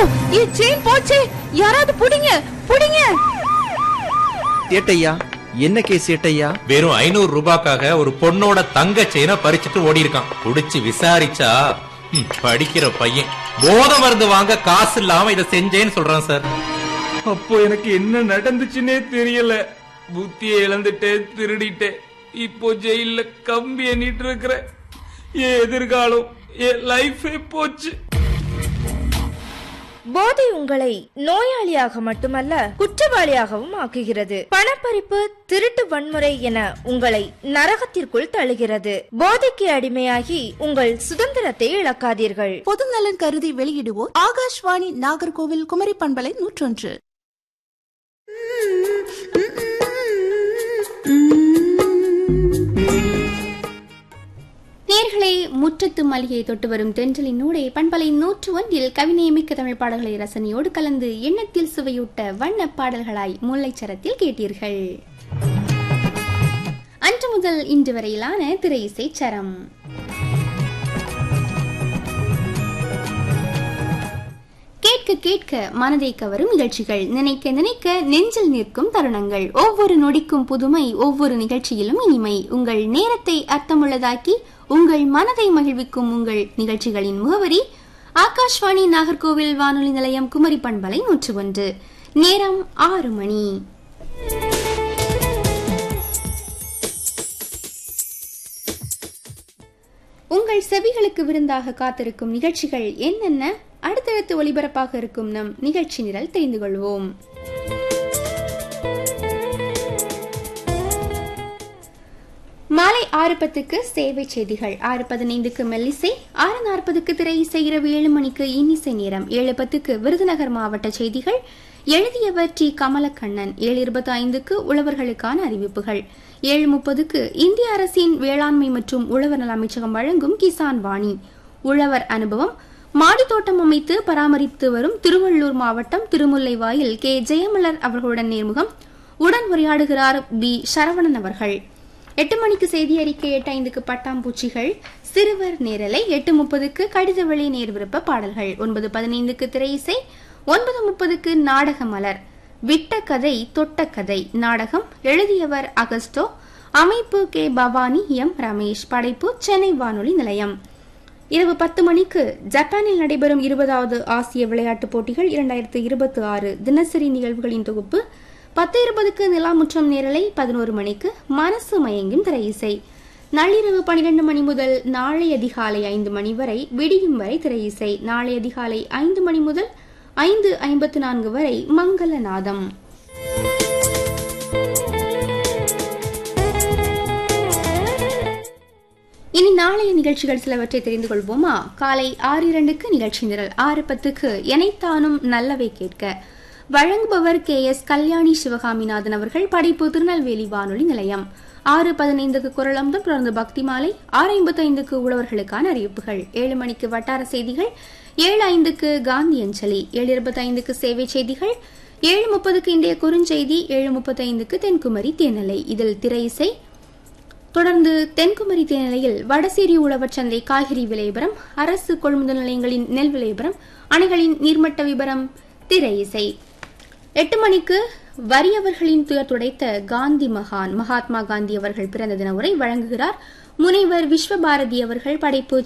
என் chain போச்சே யாராவது புடிங்க புடிங்க சேட்டையா என்ன கேஸ் சேட்டையா வெறும் ஐநூறு ரூபாய்க்காக ஒரு பொண்ணோட தங்க செயினை பறிச்சுட்டு ஓடி இருக்கான் புடிச்சு விசாரிச்சா ம், படிக்கிற பையன் போத மருந்து வாங்க காசு இல்லாம இதை செஞ்சேன்னு சொல்றான் சார் அப்போ எனக்கு என்ன நடந்துச்சுன்னே தெரியல புத்தியை இழந்துட்டேன் திருடிட்டேன் இப்போ ஜெயில கம்பி எண்ணிட்டு இருக்கிறேன் என் எதிர்காலம் என் லைஃபே போச்சு போதை உங்களை நோயாளியாக மட்டுமல்ல குற்றவாளியாகவும் ஆக்குகிறது பணப்பறிப்பு திருட்டு வன்முறை என உங்களை நரகத்திற்குள் தள்ளுகிறது போதைக்கு அடிமையாகி உங்கள் சுதந்திரத்தை இழக்காதீர்கள் பொதுநலன் கருதி வெளியிடுவோர் ஆகாஷ்வாணி நாகர்கோவில் குமரி பண்பலை நூற்றொன்று நேர்களே முற்றத்து மல்லிகை தொட்டு வரும் தென்றலின் நூடே பண்பலை நூற்று ஒன்றில் கவிநயமிக்க தமிழ் பாடல்களை ரசனையோடு கலந்து எண்ணத்தில் சுவையூட்ட வண்ண பாடல்களாய் முல்லைச்சரத்தில் கேட்டீர்கள் அன்று முதல் இன்று வரையிலான திரை இசை சரம் கேட்க கேட்க மனதை கவரும் நிகழ்ச்சிகள் நினைக்க நினைக்க நெஞ்சில் நிற்கும் தருணங்கள் ஒவ்வொரு நொடிக்கும் புதுமை ஒவ்வொரு நிகழ்ச்சியிலும் இனிமை உங்கள் நேரத்தை அர்த்தமுள்ளதாக்கி உங்கள் மனதை மகிழ்விக்கும் உங்கள் நிகழ்ச்சிகளின் முகவரி ஆகாஷ்வாணி நாகர்கோவில் வானொலி நிலையம் குமரி பண்பலை நூற்று ஒன்று நேரம் ஆறு மணி உங்கள் செவிகளுக்கு விருந்தாக காத்திருக்கும் நிகழ்ச்சிகள் என்னென்ன அடுத்தடுத்து ஒளிபரப்பாக இருக்கும் நம் நிகழ்ச்சி நிரல் தெரிந்து கொள்வோம் மாலை ஆறு பத்துக்கு சேவை செய்திகள் ஆறு பதினைந்துக்கு மெல்லிசை ஆறு நாற்பதுக்கு திரை இசை இரவு ஏழு மணிக்கு இன்னிசை நேரம் ஏழு பத்துக்கு விருதுநகர் மாவட்ட செய்திகள் எழுதியவர் டி கமலக்கண்ணன் ஏழு இருபத்தி ஐந்துக்கு உழவர்களுக்கான அறிவிப்புகள் ஏழு முப்பதுக்கு இந்திய அரசின் வேளாண்மை மற்றும் உழவர் நல அமைச்சகம் வழங்கும் கிசான் வாணி உழவர் அனுபவம் மாடி தோட்டம் அமைத்து பராமரித்து வரும் திருவள்ளூர் மாவட்டம் திருமுல்லைவாயில் கே ஜெயமலர் அவர்களுடன் நேர்முகம் உடன் உரையாடுகிறார் பி சரவணன் அவர்கள் எட்டு மணிக்கு செய்தி அறிக்கை எட்டு ஐந்துக்கு பட்டாம்பூச்சிகள் சிறுவர் நேரலை எட்டு முப்பதுக்கு கடித வழி நேர்விருப்ப பாடல்கள் ஒன்பது பதினைந்துக்கு திரை இசை ஒன்பது முப்பதுக்கு நாடக மலர் விட்ட கதை தொட்ட கதை நாடகம் எழுதியவர் அகஸ்டோ அமைப்பு கே பவானி எம் ரமேஷ் படைப்பு சென்னை வானொலி நிலையம் இரவு பத்து மணிக்கு ஜப்பானில் நடைபெறும் இருபதாவது ஆசிய விளையாட்டுப் போட்டிகள் இரண்டாயிரத்து இருபத்தி ஆறு தினசரி நிகழ்வுகளின் தொகுப்பு பத்து இருபதுக்கு நிலாமுற்றம் நேரலை பதினோரு மணிக்கு மனசு மயங்கும் திரை இசை நள்ளிரவு பனிரெண்டு மணி முதல் நாளை அதிகாலை ஐந்து மணி வரை விடியும் வரை திரை இசை நாளை அதிகாலை ஐந்து மணி முதல் ஐந்து ஐம்பத்து நான்கு வரை மங்கள நாதம் இனி நாளைய நிகழ்ச்சிகள் சிலவற்றை தெரிந்து கொள்வோமா காலை ஆறு இரண்டுக்கு நிகழ்ச்சி நிரல் ஆறு பத்துக்கு எனைத்தானும் நல்லவை கேட்க வழங்குபவர் கே எஸ் கல்யாணி சிவகாமிநாதன் அவர்கள் படைப்பு திருநெல்வேலி வானொலி நிலையம் ஆறு பதினைந்துக்கு குரலம்தம் தொடர்ந்து பக்தி மாலை ஆறு ஐம்பத்தி ஐந்துக்கு உழவர்களுக்கான அறிவிப்புகள் ஏழு மணிக்கு வட்டார செய்திகள் ஏழு ஐந்துக்கு காந்தி அஞ்சலி ஏழு இருபத்தி ஐந்துக்கு சேவை செய்திகள் ஏழு முப்பதுக்கு இன்றைய குறுஞ்செய்தி ஏழு முப்பத்தி ஐந்துக்கு தென்குமரி தேனலை இதில் திரை இசை தொடர்ந்து தென்குமரி தேனிலையில் வடசேரி உழவர் சந்தை காய்கறி விலைபரம் அரசு கொள்முதல் நிலையங்களின் நெல் விலைபரம் அணைகளின் நீர்மட்ட விபரம் திரை இசை எட்டு மணிக்கு வறியவர்களின் துயர் துடைத்த காந்தி மகான் மகாத்மா காந்தி அவர்கள் பிறந்த தின உரை வழங்குகிறார் முனைவர் விஸ்வபாரதி அவர்கள் படைப்பு